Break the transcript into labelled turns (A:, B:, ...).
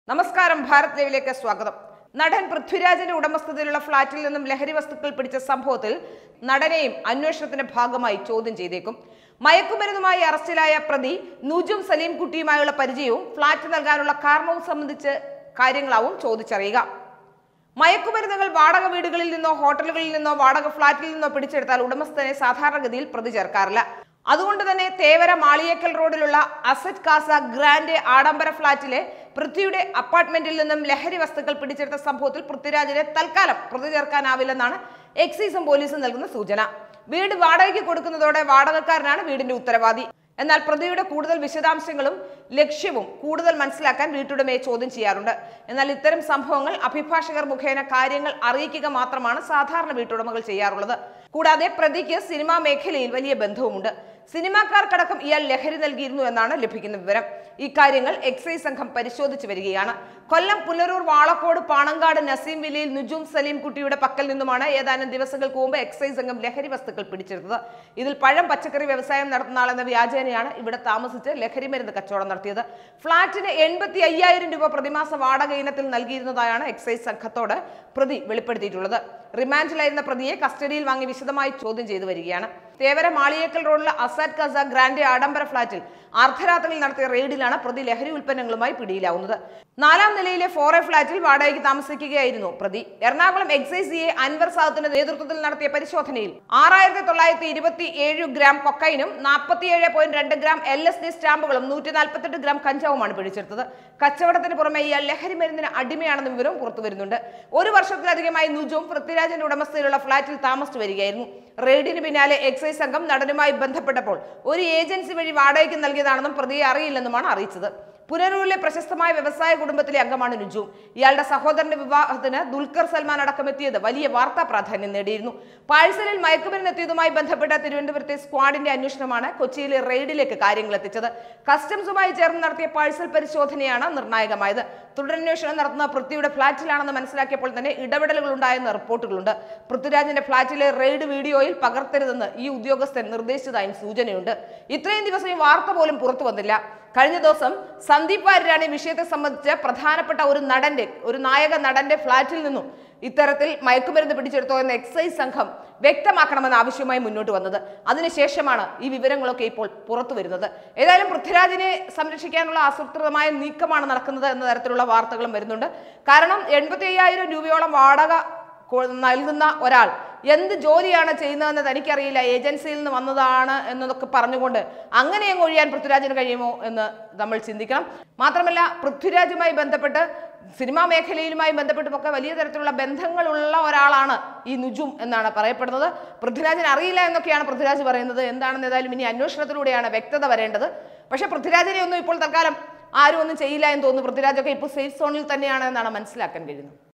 A: നമസ്കാരം ഭാരത് ലൈവിലേക്ക് സ്വാഗതം നടൻ പൃഥ്വിരാജിന്റെ ഉടമസ്ഥതയിലുള്ള ഫ്ളാറ്റിൽ നിന്നും ലഹരി വസ്തുക്കൾ പിടിച്ച സംഭവത്തിൽ നടനെയും അന്വേഷണത്തിന്റെ ഭാഗമായി ചോദ്യം ചെയ്തേക്കും മയക്കുമരുന്നുമായി അറസ്റ്റിലായ പ്രതി നുജും സലീം കുട്ടിയുമായുള്ള പരിചയവും ഫ്ളാറ്റ് നൽകാനുള്ള കാരണവും സംബന്ധിച്ച് കാര്യങ്ങളാവും ചോദിച്ചറിയുക മയക്കുമരുന്നുകൾ വാടക വീടുകളിൽ നിന്നോ ഹോട്ടലുകളിൽ നിന്നോ വാടക ഫ്ളാറ്റിൽ നിന്നോ പിടിച്ചെടുത്താൽ ഉടമസ്ഥനെ സാധാരണഗതിയിൽ പ്രതി ചേർക്കാറില്ല അതുകൊണ്ട് തന്നെ തേവര മാളിയേക്കൽ റോഡിലുള്ള അസറ്റ് കാസ ഗ്രാൻഡ് ആഡംബര ഫ്ളാറ്റിലെ പൃഥ്വിയുടെ അപ്പാർട്ട്മെന്റിൽ നിന്നും ലഹരി വസ്തുക്കൾ പിടിച്ചെടുത്ത സംഭവത്തിൽ പൃഥ്വിരാജിനെ തൽക്കാലം പ്രതി ചേർക്കാനാവില്ലെന്നാണ് എക്സൈസും പോലീസും നൽകുന്ന സൂചന വീട് വാടകയ്ക്ക് കൊടുക്കുന്നതോടെ വാടകക്കാരനാണ് വീടിന്റെ ഉത്തരവാദി എന്നാൽ പ്രതിയുടെ കൂടുതൽ വിശദാംശങ്ങളും ലക്ഷ്യവും കൂടുതൽ മനസ്സിലാക്കാൻ വീട്ടുടമയെ ചോദ്യം ചെയ്യാറുണ്ട് എന്നാൽ ഇത്തരം സംഭവങ്ങൾ അഭിഭാഷകർ മുഖേന കാര്യങ്ങൾ അറിയിക്കുക മാത്രമാണ് സാധാരണ വീട്ടുടമകൾ ചെയ്യാറുള്ളത് കൂടാതെ പ്രതിക്ക് സിനിമാ മേഖലയിൽ വലിയ ബന്ധവുമുണ്ട് സിനിമാക്കാർക്കടക്കം ഇയാൾ ലഹരി നൽകിയിരുന്നു എന്നാണ് ലഭിക്കുന്ന വിവരം ഇക്കാര്യങ്ങൾ എക്സൈസ് സംഘം പരിശോധിച്ചു വരികയാണ് കൊല്ലം പുനരൂർ വാളക്കോട് പാണങ്കാട് നസീം വില്ലയിൽ നുജും സലീം കുട്ടിയുടെ പക്കൽ നിന്നുമാണ് ഏതാനും ദിവസങ്ങൾക്ക് മുമ്പ് എക്സൈസ് സംഘം ലഹരി വസ്തുക്കൾ പിടിച്ചെടുത്തത് ഇതിൽ പഴം പച്ചക്കറി വ്യവസായം നടത്തുന്ന ആളെന്ന വ്യാജേനയാണ് ഇവിടെ താമസിച്ച് ലഹരി മരുന്ന് കച്ചവടം നടത്തിയത് ഫ്ളാറ്റിന് എൺപത്തി അയ്യായിരം രൂപ പ്രതിമാസ വാടക ഇനത്തിൽ നൽകിയിരുന്നതായാണ് എക്സൈസ് സംഘത്തോട് പ്രതി വെളിപ്പെടുത്തിയിട്ടുള്ളത് റിമാൻഡിലായിരുന്ന പ്രതിയെ കസ്റ്റഡിയിൽ വാങ്ങി വിശദമായി ചോദ്യം ചെയ്തു വരികയാണ് തേവര മാളിയേക്കൽ റോഡിലെ അസാദ് കസ ഗ്രാൻഡ് ആഡംബര ഫ്ളാറ്റിൽ അർദ്ധരാത്രിയിൽ നടത്തിയ റെയ്ഡിലാണ് പ്രതി ലഹരി ഉൽപ്പന്നങ്ങളുമായി പിടിയിലാവുന്നത് നാലാം നിലയിലെ ഫോറെ ഫ്ളാറ്റിൽ വാടകയ്ക്ക് താമസിക്കുകയായിരുന്നു പ്രതി എറണാകുളം എക്സൈസ് സിയെ അൻവർ സാദത്തിന്റെ നേതൃത്വത്തിൽ നടത്തിയ പരിശോധനയിൽ ആറായിരത്തി തൊള്ളായിരത്തി ഇരുപത്തി ഏഴ് ഗ്രാം കൊക്കൈനും നാൽപ്പത്തിയേഴ് പോയിന്റ് രണ്ട് ഗ്രാം എൽ എസ് ഡി സ്റ്റാമ്പുകളും നൂറ്റി നാൽപ്പത്തെട്ട് ഗ്രാം കഞ്ചാവുമാണ് പിടിച്ചെടുത്തത് കച്ചവടത്തിന് പുറമെ ഇയാൾ ലഹരി മരുന്നിന് അടിമയാണെന്ന വിവരവും പുറത്തു വരുന്നുണ്ട് ഒരു വർഷത്തിലധികമായി നുജും പൃഥ്വിരാജിന്റെ ഉടമസ്ഥയിലുള്ള ഫ്ളാറ്റിൽ താമസിച്ചു വരികയായിരുന്നു റെയ്ഡിന് പിന്നാലെ എക്സൈസ് സംഘം നടനുമായി ബന്ധപ്പെട്ടപ്പോൾ ഒരു ഏജൻസി വഴി വാടകയ്ക്ക് നൽകിയതാണെന്നും പ്രതിയെ അറിയില്ലെന്നുമാണ് അറിയിച്ചത് പുനരൂരിലെ പ്രശസ്തമായ വ്യവസായ കുടുംബത്തിലെ അംഗമാണ് നുജു ഇയാളുടെ സഹോദരന്റെ വിവാഹത്തിന് ദുൽഖർ സൽമാൻ അടക്കം എത്തിയത് വലിയ വാർത്താ പ്രാധാന്യം നേടിയിരുന്നു പാഴ്സലിൽ മയക്കുമരുന്ന് എത്തിയതുമായി ബന്ധപ്പെട്ട തിരുവനന്തപുരത്തെ സ്ക്വാഡിന്റെ അന്വേഷണമാണ് കൊച്ചിയിലെ റെയ്ഡിലേക്ക് കാര്യങ്ങൾ എത്തിച്ചത് കസ്റ്റംസുമായി ചേർന്ന് നടത്തിയ പാഴ്സൽ പരിശോധനയാണ് നിർണായകമായത് തുടരന്വേഷണം നടത്തുന്ന പൃഥ്വിയുടെ ഫ്ളാറ്റിലാണെന്ന് മനസ്സിലാക്കിയപ്പോൾ തന്നെ ഇടപെടലുകൾ ഉണ്ടായെന്ന് റിപ്പോർട്ടുകളുണ്ട് പൃഥ്വിരാജിന്റെ ഫ്ളാറ്റിലെ റെയ്ഡ് വീഡിയോയിൽ പകർത്തരുതെന്ന് ഈ ഉദ്യോഗസ്ഥൻ നിർദ്ദേശിച്ചതായും സൂചനയുണ്ട് ഇത്രയും ദിവസം ഈ വാർത്ത പോലും പുറത്തു വന്നില്ല കഴിഞ്ഞ ദിവസം സന്ദീപ് വാര്യരാണ് ഈ വിഷയത്തെ സംബന്ധിച്ച് പ്രധാനപ്പെട്ട ഒരു നടന്റെ ഒരു നായക നടന്റെ ഫ്ളാറ്റിൽ നിന്നും ഇത്തരത്തിൽ മയക്കുമരുന്ന് പിടിച്ചെടുത്തോ എന്ന എക്സൈസ് സംഘം വ്യക്തമാക്കണമെന്ന ആവശ്യവുമായി മുന്നോട്ട് വന്നത് അതിനുശേഷമാണ് ഈ വിവരങ്ങളൊക്കെ ഇപ്പോൾ പുറത്തു വരുന്നത് ഏതായാലും പൃഥ്വിരാജിനെ സംരക്ഷിക്കാനുള്ള ആസൂത്രിതമായ നീക്കമാണ് നടക്കുന്നത് എന്ന തരത്തിലുള്ള വാർത്തകളും വരുന്നുണ്ട് കാരണം എൺപത്തി അയ്യായിരം രൂപയോളം വാടക കൊ- നൽകുന്ന ഒരാൾ എന്ത് ജോലിയാണ് ചെയ്യുന്നതെന്ന് തനിക്കറിയില്ല ഏജൻസിയിൽ നിന്ന് വന്നതാണ് എന്നതൊക്കെ പറഞ്ഞുകൊണ്ട് അങ്ങനെ അങ്ങ് ഒഴിയാൻ പൃഥ്വിരാജിന് കഴിയുമോ എന്ന് നമ്മൾ ചിന്തിക്കണം മാത്രമല്ല പൃഥ്വിരാജുമായി ബന്ധപ്പെട്ട് സിനിമാ മേഖലയിലുമായി ബന്ധപ്പെട്ടുമൊക്കെ വലിയ തരത്തിലുള്ള ബന്ധങ്ങളുള്ള ഒരാളാണ് ഈ നുജും എന്നാണ് പറയപ്പെടുന്നത് പൃഥ്വിരാജിന് അറിയില്ല എന്നൊക്കെയാണ് പൃഥ്വിരാജ് പറയുന്നത് എന്താണെന്ന് ഏതായാലും ഇനി അന്വേഷണത്തിലൂടെയാണ് വ്യക്തത വരേണ്ടത് പക്ഷേ പൃഥ്വിരാജിനെ ഒന്നും ഇപ്പോൾ തൽക്കാലം ആരും ഒന്നും ചെയ്യില്ല എന്ന് തോന്നുന്നു പൃഥ്വിരാജൊക്കെ ഇപ്പോൾ സേഫ് സോണിൽ തന്നെയാണ് എന്നാണ് മനസ്സിലാക്കാൻ കഴിയുന്നത്